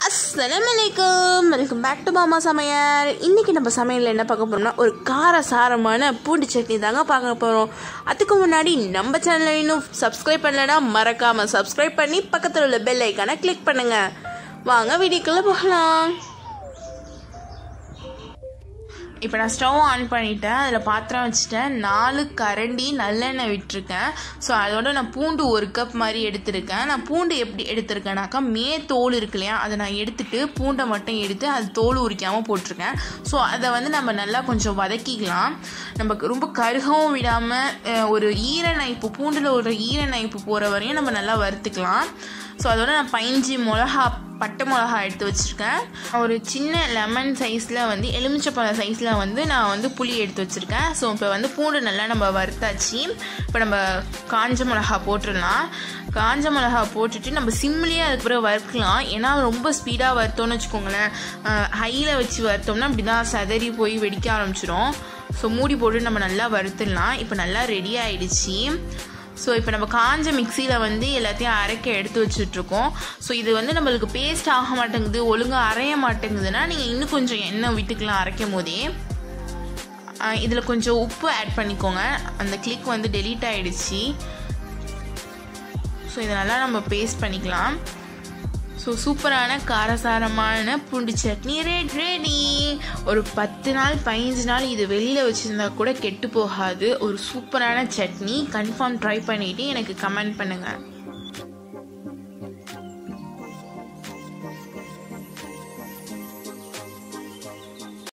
அஸ்ஸலாமு அலைக்கும் welcome back to மாமா சமையல் இன்றைக்கி நம்ம சமையலில் என்ன பார்க்க போகிறோம்னா ஒரு காரசாரமான பூண்டு சட்னி தாங்க பார்க்க போகிறோம் அதுக்கு முன்னாடி நம்ம சேனலை இன்னும் சப்ஸ்கிரைப் பண்ணலைன்னா மறக்காமல் சப்ஸ்கிரைப் பண்ணி பக்கத்தில் உள்ள பெல் ஐக்கானை கிளிக் பண்ணுங்கள் வாங்க வீடியோக்குள்ளே போகலாம் இப்போ நான் ஸ்டவ் ஆன் பண்ணிட்டேன் அதில் பாத்திரம் வச்சுட்டேன் நாலு கரண்டி நல்லெண்ணெய் விட்டுருக்கேன் ஸோ அதோட நான் பூண்டு ஒரு கப் மாதிரி எடுத்திருக்கேன் நான் பூண்டு எப்படி எடுத்திருக்கேனாக்கா மே தோல் இருக்கு இல்லையா அதை நான் எடுத்துட்டு பூண்டை மட்டும் எடுத்து அது தோல் உரிக்காமல் போட்டிருக்கேன் ஸோ அதை வந்து நம்ம நல்லா கொஞ்சம் வதக்கிக்கலாம் நமக்கு ரொம்ப கருகவும் விடாமல் ஒரு ஈரநைப்பு பூண்டில் ஒரு ஈரநைப்பு போகிற வரையும் நம்ம நல்லா வறுத்துக்கலாம் ஸோ அதோட நான் பைஞ்சி மிளகா பட்டை மிளகா எடுத்து வச்சுருக்கேன் ஒரு சின்ன லெமன் சைஸில் வந்து எலுமிச்சப்பழம் சைஸில் வந்து நான் வந்து புளி எடுத்து வச்சுருக்கேன் ஸோ இப்போ வந்து பூண்டு நல்லா நம்ம வறுத்தாச்சு இப்போ நம்ம காஞ்ச மிளகா போட்டுடலாம் காஞ்ச மிளகா போட்டுட்டு நம்ம சிம்லேயே அதுக்கு பிறகு வறுக்கலாம் ஏன்னா ரொம்ப ஸ்பீடாக வறுத்தோம்னு வச்சுக்கோங்களேன் ஹையில் வச்சு வறுத்தோம்னா அப்படி தான் சதறி போய் வெடிக்க ஆரம்பிச்சிடும் ஸோ மூடி போட்டு நம்ம நல்லா வறுத்துடலாம் இப்போ நல்லா ரெடி ஆயிடுச்சு ஸோ இப்போ நம்ம காஞ்ச மிக்சியில் வந்து எல்லாத்தையும் அரைக்க எடுத்து வச்சுட்ருக்கோம் ஸோ இது வந்து நம்மளுக்கு பேஸ்ட் ஆக மாட்டேங்குது ஒழுங்காக அரைய மாட்டேங்குதுன்னா நீங்கள் இன்னும் கொஞ்சம் எண்ணெய் விட்டுக்கலாம் அரைக்கும் போதே இதில் கொஞ்சம் உப்பு ஆட் பண்ணிக்கோங்க அந்த கிளிக் வந்து டெலீட் ஆகிடுச்சு ஸோ இதெல்லாம் நம்ம பேஸ்ட் பண்ணிக்கலாம் ஸோ சூப்பரான காரசாரமான பூண்டு சட்னி ரெட் ரெடி ஒரு பத்து நாள் பதினஞ்சு நாள் இது வெளியில் வச்சுருந்தா கூட கெட்டு போகாது ஒரு சூப்பரான சட்னி கன்ஃபார்ம் ட்ரை பண்ணிவிட்டு எனக்கு கமெண்ட் பண்ணுங்கள்